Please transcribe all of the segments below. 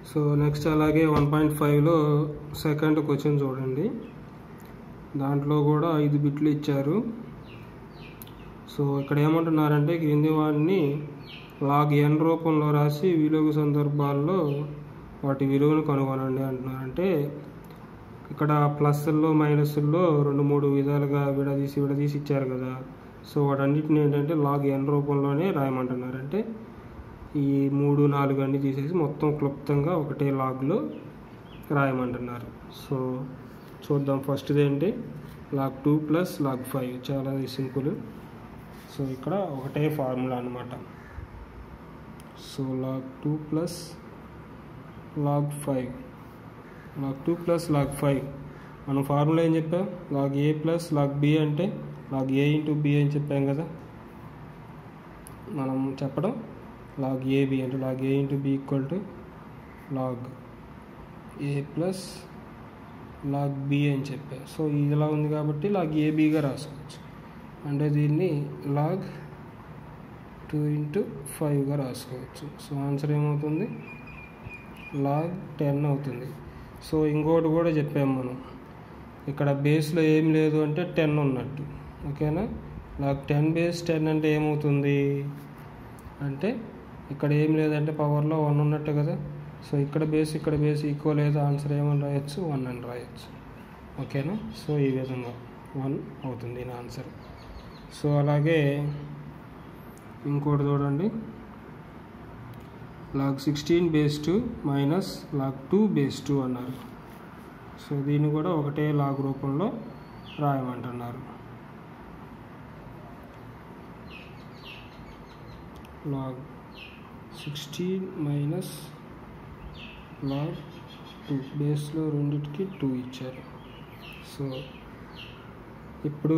so next అలాగే one point ఫైవ్లో second question చూడండి దాంట్లో కూడా ఐదు బిట్లు ఇచ్చారు సో ఇక్కడ ఏమంటున్నారంటే క్రింది వాటిని లాగ్ ఎన్ రూపంలో రాసి విలువ సందర్భాల్లో వాటి విలువను కనుగొనండి అంటున్నారంటే ఇక్కడ ప్లస్ల్లో మైనస్ల్లో రెండు మూడు విధాలుగా విడదీసి విడదీసి ఇచ్చారు కదా సో వాటన్నిటిని ఏంటంటే లాగ్ ఎన్ రూపంలోనే రాయమంటున్నారు అంటే ఈ మూడు నాలుగు అన్ని తీసేసి మొత్తం క్లుప్తంగా ఒకటే లాగ్లో రాయమంటున్నారు సో చూద్దాం ఫస్ట్ది ఏంటి log two plus log five చాలా సింపుల్ సో ఇక్కడ ఒకటే ఫార్ములా అనమాట so log two plus log five log two plus log five మనం ఫార్ములా ఏం చెప్పాం log A plus log B అంటే లాగ్ ఏ ఇంటూ బి అని చెప్పాం కదా మనం చెప్పడం లాగ్ ఏబి అంటే log A into B equal to log A plus log B అని చెప్పా సో ఇది ఇలా ఉంది కాబట్టి లాగ్ ఏబిగా రాసుకోవచ్చు అంటే దీన్ని లాగ్ టూ ఇంటూ ఫైవ్గా రాసుకోవచ్చు సో ఆన్సర్ ఏమవుతుంది లాగ్ టెన్ అవుతుంది సో ఇంకోటి కూడా చెప్పాము మనం ఇక్కడ బేస్లో ఏం లేదు అంటే టెన్ ఉన్నట్టు ఓకేనా లాగ్ టెన్ బేస్ టెన్ అంటే ఏమవుతుంది అంటే ఇక్కడ ఏం లేదంటే పవర్లో వన్ ఉన్నట్టు కదా సో ఇక్కడ బేస్ ఇక్కడ బేస్ ఈక్వల్ లేదు ఆన్సర్ ఏమని రాయొచ్చు వన్ అని రాయొచ్చు ఓకేనా సో ఈ విధంగా వన్ అవుతుంది దీని ఆన్సర్ సో అలాగే ఇంకోటి చూడండి log sixteen base two minus log two base two అన్నారు సో దీన్ని కూడా ఒకటే లాగ్ రూపంలో రాయమంటున్నారు log sixteen minus log two బేస్లో రెండింటికి టూ ఇచ్చారు సో ఇప్పుడు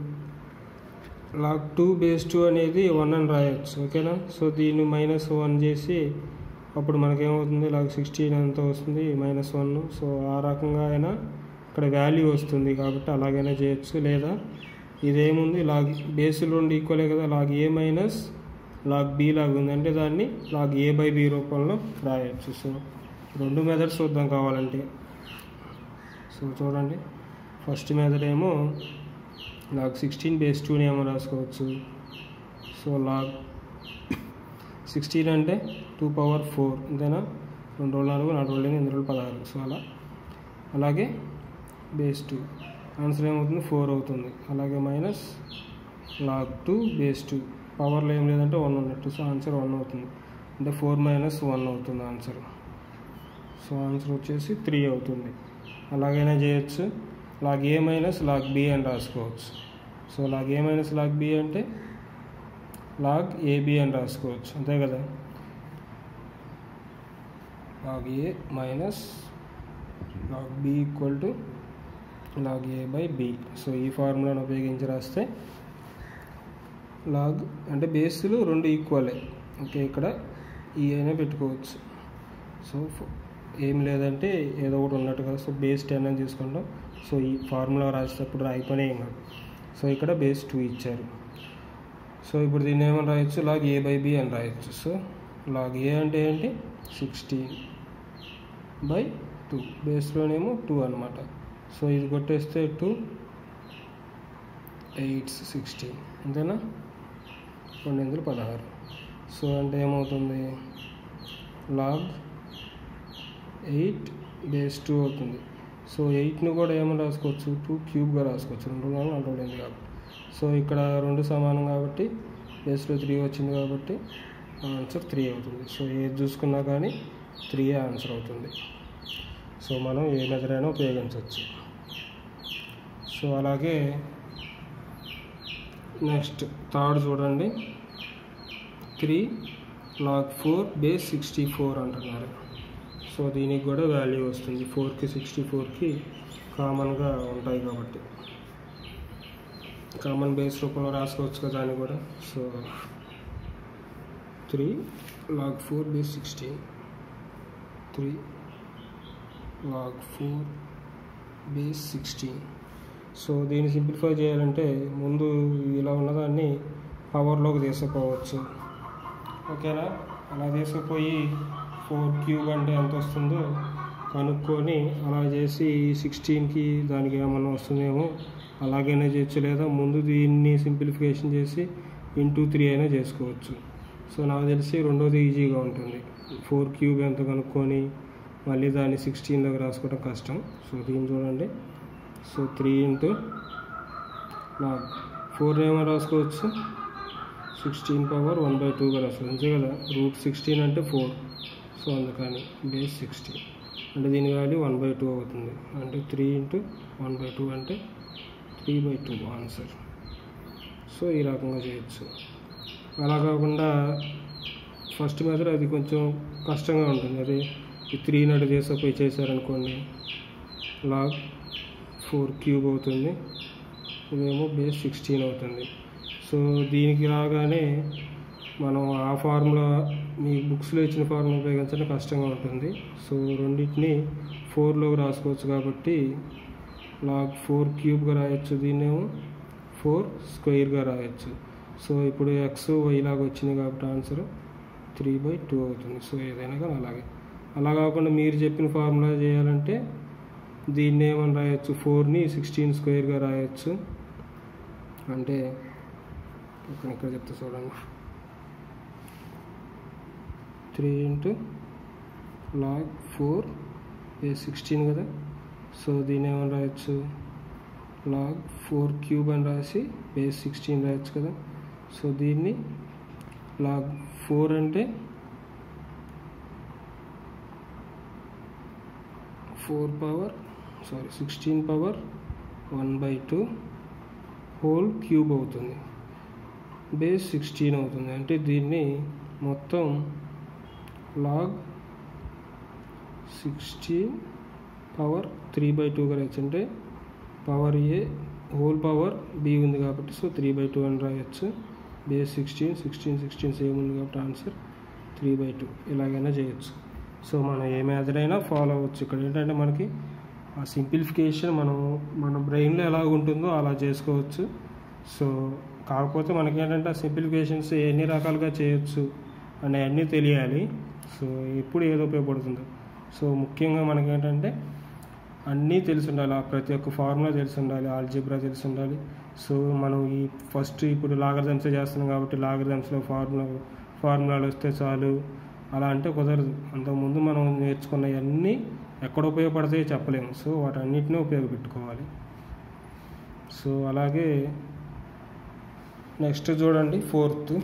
లాగ్ టూ బేస్ టూ అనేది వన్ అని రాయొచ్చు ఓకేనా సో దీన్ని మైనస్ వన్ చేసి అప్పుడు మనకేమవుతుంది లాగ్ సిక్స్టీన్ ఎంత వస్తుంది మైనస్ వన్ సో ఆ రకంగా అయినా ఇక్కడ వాల్యూ వస్తుంది కాబట్టి అలాగైనా చేయొచ్చు లేదా ఇదేముంది లాగ్ బేసులు రెండు ఈక్వలే కదా log A minus log B లాగా ఉంది అంటే దాన్ని లాగ్ ఏ బై బి రూపంలో రాయొచ్చు సో రెండు మెథడ్స్ చూద్దాం కావాలంటే సో చూడండి ఫస్ట్ మెథడ్ ఏమో లాగ్ సిక్స్టీన్ బేస్ టూని ఏమో రాసుకోవచ్చు సో లాగ్ సిక్స్టీన్ అంటే టూ పవర్ ఫోర్ అంతేనా రెండు రోజులు నాలుగు నాలుగు రోజులు ఎనిమిది రోజులు పదహారు సో అలా అలాగే బేస్ టూ ఆన్సర్ ఏమవుతుంది ఫోర్ అవుతుంది అలాగే minus log two base two పవర్లో ఏం లేదంటే వన్ ఉన్నట్టు సో ఆన్సర్ వన్ అవుతుంది అంటే ఫోర్ మైనస్ వన్ అవుతుంది ఆన్సర్ సో ఆన్సర్ వచ్చేసి త్రీ అవుతుంది అలాగైనా చేయొచ్చు log A minus log B అని రాసుకోవచ్చు so log A minus log B అంటే లాగ్ ఏబి అని రాసుకోవచ్చు అంతే కదా log A minus log B equal to log A by B so ఈ ఫార్ములాను ఉపయోగించి రాస్తే లాగ్ అంటే బేస్లు రెండు ఈక్వలే ఓకే ఇక్కడ ఈ అయినా పెట్టుకోవచ్చు సో ఏం లేదంటే ఏదో ఒకటి ఉన్నట్టు కదా సో బేస్ టెన్ అని తీసుకుంటాం సో ఈ ఫార్ములా రాసేటప్పుడు రాయిపోయినా ఏం కాదు సో ఇక్కడ బేస్ టూ ఇచ్చారు సో ఇప్పుడు దీన్ని ఏమని రాయొచ్చు లాగ్ ఏ బై బి అని రాయొచ్చు సో లాగ్ ఏ అంటే ఏంటి సిక్స్టీన్ బై టూ బేస్లోనేమో టూ అనమాట సో ఇది కొట్టేస్తే టూ ఎయిట్ సిక్స్టీన్ అంతేనా రెండు వందల పదహారు సో అంటే ఏమవుతుంది లాగ్ ఎయిట్ బేస్ టూ అవుతుంది సో ఎయిట్ని కూడా ఏమని రాసుకోవచ్చు టూ క్యూబ్గా రాసుకోవచ్చు రెండు నాలుగు నాలుగు రెండు కాబట్టి సో ఇక్కడ రెండు సమానం కాబట్టి బేస్లో త్రీ వచ్చింది కాబట్టి ఆన్సర్ త్రీ అవుతుంది సో ఏది చూసుకున్నా కానీ త్రీ ఆన్సర్ అవుతుంది సో మనం ఏ మెథడ్ అయినా ఉపయోగించవచ్చు సో అలాగే నెక్స్ట్ థర్డ్ చూడండి three log four base sixty four అంటున్నారు సో దీనికి కూడా వాల్యూ వస్తుంది ఫోర్కి సిక్స్టీ ఫోర్కి కామన్గా ఉంటాయి కాబట్టి కామన్ బేస్ రూపంలో రాసుకోవచ్చు కదా దాన్ని కూడా so three log four base sixteen three log four base sixteen so దీన్ని సింప్లిఫై చేయాలంటే ముందు ఇలా ఉన్నదాన్ని పవర్లోకి తీసుకుపోవచ్చు ఓకేనా అలా తీసుకుపోయి ఫోర్ క్యూబ్ అంటే ఎంత వస్తుందో కనుక్కొని అలా చేసి సిక్స్టీన్కి దానికి ఏమన్నా వస్తుందేమో అలాగైనా చేయొచ్చు లేదా ముందు దీన్ని సింప్లిఫికేషన్ చేసి ఇంటూ త్రీ అయినా చేసుకోవచ్చు సో నాకు తెలిసి రెండోది ఈజీగా ఉంటుంది ఫోర్ క్యూబ్ ఎంత కనుక్కొని మళ్ళీ దాన్ని సిక్స్టీన్లోకి రాసుకోవడం కష్టం సో దీన్ని చూడండి సో త్రీ ఇంటూ నాకు ఫోర్ ఏమో రాసుకోవచ్చు సిక్స్టీన్ పవర్ వన్ బై టూగా రాసుకోవచ్చు అంతే కదా రూట్ సిక్స్టీన్ అంటే ఫోర్ సో అందుకని బేస్ సిక్స్టీన్ అంటే దీని వాల్యూ వన్ బై టూ అవుతుంది అంటే three into one by two అంటే three by two answer so ఈ రకంగా చేయొచ్చు అలా కాకుండా ఫస్ట్ మెథడ్ అది కొంచెం కష్టంగా ఉంటుంది అది ఈ త్రీ నడు చేసపోయి చేశారనుకోండి లాగ్ ఫోర్ క్యూబ్ అవుతుంది ఇదేమో బేస్ సిక్స్టీన్ అవుతుంది సో దీనికి రాగానే మనం ఆ ఫార్ములా మీ బుక్స్లో ఇచ్చిన ఫార్ములా ఉపయోగించడం కష్టంగా ఉంటుంది సో రెండింటిని ఫోర్లోకి రాసుకోవచ్చు కాబట్టి లాగ్ ఫోర్ క్యూబ్గా రాయొచ్చు దీన్నేమో ఫోర్ స్క్వేర్గా రాయొచ్చు సో ఇప్పుడు ఎక్స్ వై లాగా వచ్చింది కాబట్టి ఆన్సర్ త్రీ బై టూ అవుతుంది సో ఏదైనా కానీ అలాగే అలా కాకుండా మీరు చెప్పిన ఫార్ములా చేయాలంటే దీన్ని ఏమని రాయొచ్చు ఫోర్ని సిక్స్టీన్ స్క్వేర్గా రాయొచ్చు అంటే ఇక్కడ ఇక్కడ చెప్తా చూడండి three into log four A sixteen కదా సో దీన్ని ఏమని రాయొచ్చు లాగ్ ఫోర్ క్యూబ్ అని రాసి బేస్ సిక్స్టీన్ రాయొచ్చు కదా సో దీన్ని లాగ్ ఫోర్ అంటే four power sorry sixteen power one by two whole cube అవుతుంది బేస్ సిక్స్టీన్ అవుతుంది అంటే దీన్ని మొత్తం log sixteen power three by టూగా రాయొచ్చు అంటే power A whole power B ఉంది కాబట్టి సో త్రీ బై టూ అని రాయొచ్చు base sixteen sixteen sixteen same ఉంది కాబట్టి ఆన్సర్ త్రీ బై టూ ఇలాగైనా చేయొచ్చు సో మనం ఏ మెథడ్ అయినా ఫాలో అవ్వచ్చు ఇక్కడ ఏంటంటే మనకి ఆ సింప్లిఫికేషన్ మనం మన బ్రెయిన్లో ఎలా ఉంటుందో అలా చేసుకోవచ్చు సో కాకపోతే మనకి ఏంటంటే ఆ సింప్లిఫికేషన్స్ ఎన్ని రకాలుగా చేయొచ్చు అనే అన్నీ తెలియాలి సో ఎప్పుడు ఏదో ఉపయోగపడుతుందో సో ముఖ్యంగా మనకి ఏంటంటే అన్నీ తెలిసి ఉండాలి ఆ ప్రతి ఒక్క ఫార్ములా తెలిసి ఉండాలి ఆల్జిబ్రా తెలిసి ఉండాలి సో మనం ఈ ఫస్ట్ ఇప్పుడు లాగరిథమ్స్ చేస్తున్నాం కాబట్టి లాగరిథమ్స్లో ఫార్ములా ఫార్ములాలు వస్తే చాలు అలా అంటే కుదరదు అంతకుముందు మనం నేర్చుకున్నవన్నీ ఎక్కడ ఉపయోగపడతాయో చెప్పలేము సో వాటన్నిటిని ఉపయోగపెట్టుకోవాలి సో అలాగే నెక్స్ట్ చూడండి fourth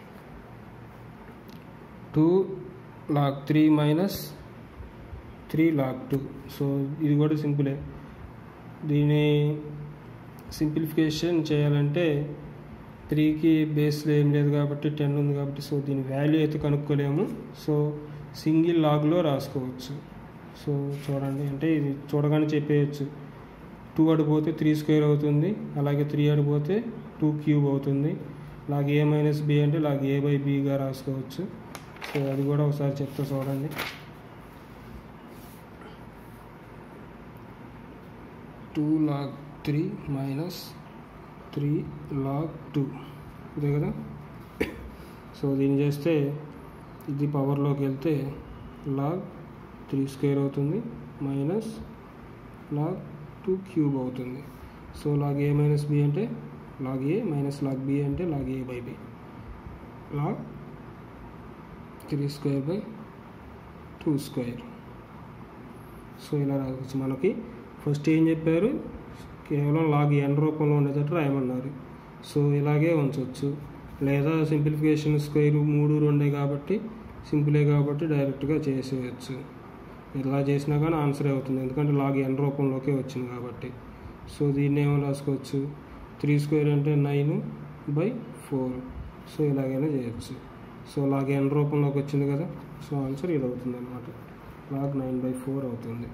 two log three minus three log two so ఇది కూడా సింపులే దీని సింప్లిఫికేషన్ చేయాలంటే త్రీకి బేస్లో ఏం లేదు కాబట్టి టెన్ ఉంది కాబట్టి సో దీని వాల్యూ అయితే కనుక్కోలేము సో సింగిల్ లాగ్లో రాసుకోవచ్చు సో చూడండి అంటే ఇది చూడగానే చెప్పేయచ్చు టూ అడిపోతే త్రీ స్క్వేర్ అవుతుంది అలాగే త్రీ అడిపోతే టూ క్యూబ్ అవుతుంది లాగ్ ఏ మైనస్ బి అంటే లాగ్ ఏ బై బిగా రాసుకోవచ్చు సో అది కూడా ఒకసారి చెప్తా చూడండి two log three minus three log two ఇదే కదా సో దీన్ని చేస్తే ఇది పవర్లోకి వెళ్తే లాగ్ త్రీ స్క్వేర్ అవుతుంది మైనస్ లాగ్ టూ క్యూబ్ అవుతుంది so log A minus B అంటే log A minus log B అంటే log A by B log three square by two square so ఇలా రావచ్చు మనకి ఫస్ట్ ఏం చెప్పారు కేవలం లాగ్ ఎన్ రూపంలో ఉండేటట్టు రాయమన్నారు సో ఇలాగే ఉంచవచ్చు లేదా సింప్లిఫికేషన్ స్క్వేర్ మూడు రెండే కాబట్టి సింపులే కాబట్టి డైరెక్ట్గా చేసేయచ్చు ఇలా చేసినా కానీ ఆన్సర్ అవుతుంది ఎందుకంటే లాగ్ ఎన్ రూపంలోకే వచ్చింది కాబట్టి సో దీన్ని ఏమో రాసుకోవచ్చు త్రీ స్క్వేర్ అంటే నైన్ బై ఫోర్ సో ఇలాగైనా చేయొచ్చు సో లాగ్ ఎన్ రూపంలోకి వచ్చింది కదా సో ఆన్సర్ ఇది అవుతుంది అనమాట లాగ్ నైన్ బై ఫోర్ అవుతుంది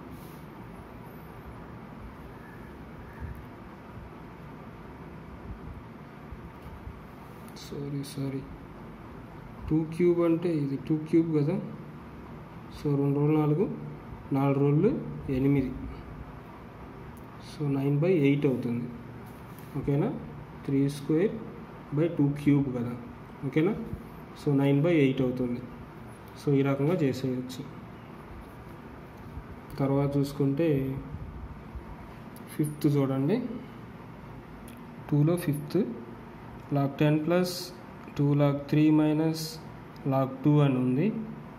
సారీ సారీ టూ క్యూబ్ అంటే ఇది టూ క్యూబ్ కదా సో రెండు రోజులు నాలుగు నాలుగు రోజులు ఎనిమిది సో నైన్ బై ఎయిట్ అవుతుంది ఓకేనా three square by two cube కదా ఓకేనా సో నైన్ బై ఎయిట్ అవుతుంది సో ఈ రకంగా చేసేయచ్చు తర్వాత చూసుకుంటే ఫిఫ్త్ చూడండి టూలో fifth log ten plus two log three minus log two అని ఉంది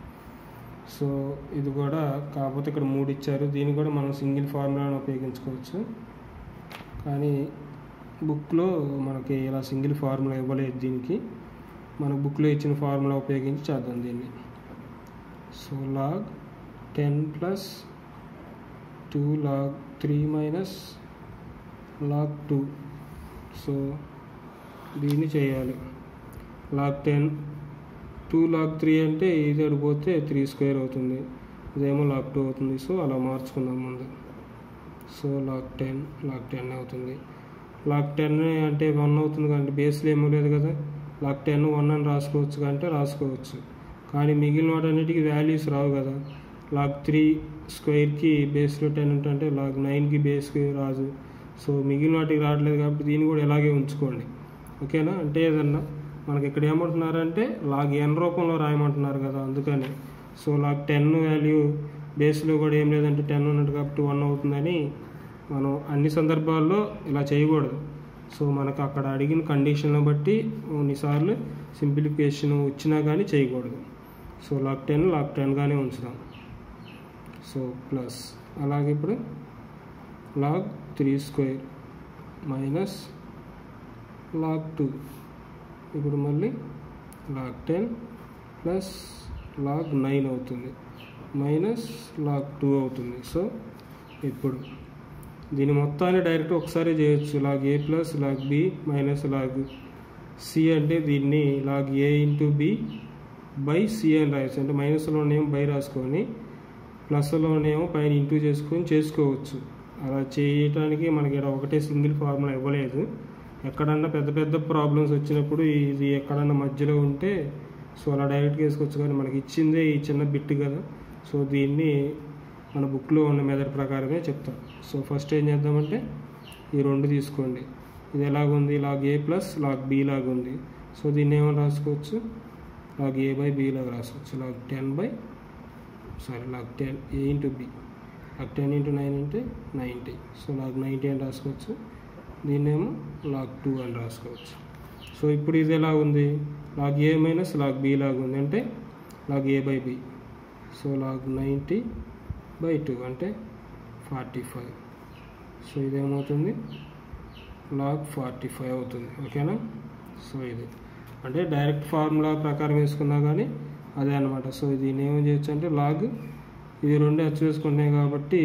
సో ఇది కూడా కాకపోతే ఇక్కడ మూడు ఇచ్చారు దీన్ని కూడా మనం సింగిల్ ఫార్ములాను ఉపయోగించుకోవచ్చు కానీ బుక్లో మనకి ఇలా సింగిల్ ఫార్ములా ఇవ్వలేదు దీనికి మన బుక్లో ఇచ్చిన ఫార్ములా ఉపయోగించి చేద్దాం దీన్ని so log ten plus two log three minus log two so దీన్ని చేయాలి log ten two log three అంటే ఇది అడిపోతే త్రీ స్క్వేర్ అవుతుంది ఇదేమో లాగ్ టూ అవుతుంది సో అలా మార్చుకుందాం ముందు so log ten log ten అవుతుంది లాగ్ టెన్ అంటే వన్ అవుతుంది కానీ బేస్లో ఏమీ లేదు కదా లాగ్ టెన్ వన్ అని రాసుకోవచ్చు అంటే రాసుకోవచ్చు కానీ మిగిలిన వాటన్నిటికీ వాల్యూస్ రావు కదా లాగ్ త్రీ స్క్వేర్కి బేస్లో టెన్ అంటే లాగ్ నైన్కి బేస్కి రాదు సో మిగిలిన వాటికి రావట్లేదు కాబట్టి దీన్ని కూడా ఇలాగే ఉంచుకోండి ఓకేనా అంటే ఏదన్నా మనకి ఇక్కడ ఏమంటున్నారంటే లాగ్ ఎన్ రూపంలో రాయమంటున్నారు కదా అందుకని సో లాగ్ టెన్ వాల్యూ బేస్లో కూడా ఏం లేదంటే టెన్ ఉన్నట్టు కాబట్టి వన్ అవుతుందని మనం అన్ని సందర్భాల్లో ఇలా చేయకూడదు సో మనకు అక్కడ అడిగిన కండిషన్ను బట్టి కొన్నిసార్లు సింప్లిఫికేషన్ వచ్చినా కానీ చేయకూడదు సో లాగ్ టెన్ లాగ్ టెన్గానే ఉంచుదాం సో ప్లస్ అలాగే ఇప్పుడు log three square minus log two ఇప్పుడు మళ్ళీ log ten plus log nine అవుతుంది మైనస్ లాగ్ టూ అవుతుంది సో ఇప్పుడు దీని మొత్తాన్ని డైరెక్ట్ ఒకసారి చేయొచ్చు log A plus log B minus log C అంటే దీన్ని log A into B by C అని రాయొచ్చు అంటే మైనస్లోనేమో బై రాసుకొని ప్లస్లోనేమో పైన ఇంటూ చేసుకొని చేసుకోవచ్చు అలా చేయటానికి మనకి ఇక్కడ ఒకటే సింగిల్ ఫార్ములా ఇవ్వలేదు ఎక్కడన్నా పెద్ద పెద్ద ప్రాబ్లమ్స్ వచ్చినప్పుడు ఇది ఎక్కడన్నా మధ్యలో ఉంటే సో అలా డైరెక్ట్గా వేసుకోవచ్చు కానీ మనకి ఇచ్చిందే ఈ చిన్న బిట్ కదా సో దీన్ని మన బుక్లో ఉన్న మెథడ్ ప్రకారమే చెప్తాం సో ఫస్ట్ ఏం చేద్దామంటే ఈ రెండు తీసుకోండి ఇది ఎలాగుంది log A plus log B లాగా ఉంది సో దీన్ని ఏమని రాసుకోవచ్చు లాగ్ ఏ బై బి లాగా రాసుకోవచ్చు log ten by sorry log ten A into B log ten into nine అంటే నైంటీ సో లాగ్ నైంటీ అని రాసుకోవచ్చు దీన్నేమో లాగ్ టూ అని రాసుకోవచ్చు సో ఇప్పుడు ఇది ఎలా ఉంది log A minus log B లాగా ఉంది అంటే log A by B so log ninety by two అంటే ఫార్టీ ఫైవ్ సో ఇదేమవుతుంది లాగ్ ఫార్టీ ఫైవ్ అవుతుంది ఓకేనా సో ఇది అంటే డైరెక్ట్ ఫార్ములా ప్రకారం వేసుకున్నా కానీ అదే అనమాట సో దీన్ని ఏమేం చేయొచ్చు అంటే లాగ్ ఇది రెండు హెచ్ వేసుకుంటున్నాయి కాబట్టి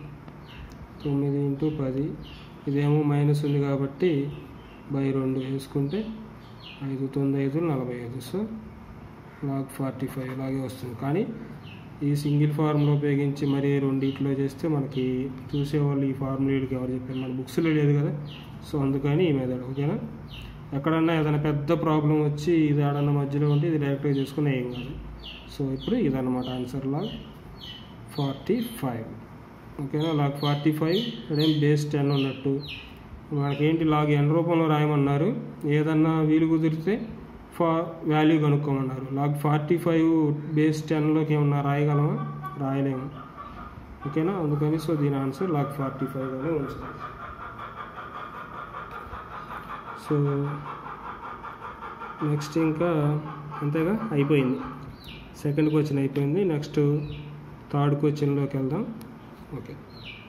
తొమ్మిది ఇంటూ పది ఇదేమో మైనస్ ఉంది కాబట్టి బై రెండు వేసుకుంటే ఐదు తొమ్మిది ఐదు నలభై ఐదు సో లాగ్ ఫార్టీ ఫైవ్ లాగే వస్తుంది కానీ ఈ సింగిల్ ఫార్ములా ఉపయోగించి మరి రెండిట్లో చేస్తే మనకి చూసేవాళ్ళు ఈ ఫార్ములాకి ఎవరు చెప్పారు మన బుక్స్లో లేదు కదా సో అందుకని ఈ మెథడ్ ఓకేనా ఎక్కడన్నా ఏదైనా పెద్ద ప్రాబ్లం వచ్చి ఇది ఆడన్న మధ్యలో ఉంటే ఇది డైరెక్ట్గా చేసుకుని ఏం కాదు సో ఇప్పుడు ఇదన్నమాట ఆన్సర్ లాగ్ ఫార్టీ ఫైవ్ ఓకేనా లాగ్ ఫార్టీ ఫైవ్ ఇక్కడేం బేస్ టెన్ ఉన్నట్టు మనకేంటి లాగ్ ఎన్ రూపంలో రాయమన్నారు ఏదన్నా వీలు కుదిరితే ఫా వాల్యూ కనుక్కోమన్నారు లాగ్ ఫార్టీ ఫైవ్ బేస్ టెన్లోకి ఏమన్నా రాయగలమా రాయలేము ఓకేనా అందుకని సో దీని ఆన్సర్ లాగ్ ఫార్టీ ఫైవ్గానే ఉంచుతాం సో నెక్స్ట్ ఇంకా అంతేగా అయిపోయింది సెకండ్ క్వశ్చన్ అయిపోయింది నెక్స్ట్ థర్డ్ క్వశ్చన్లోకి వెళ్దాం ఓకే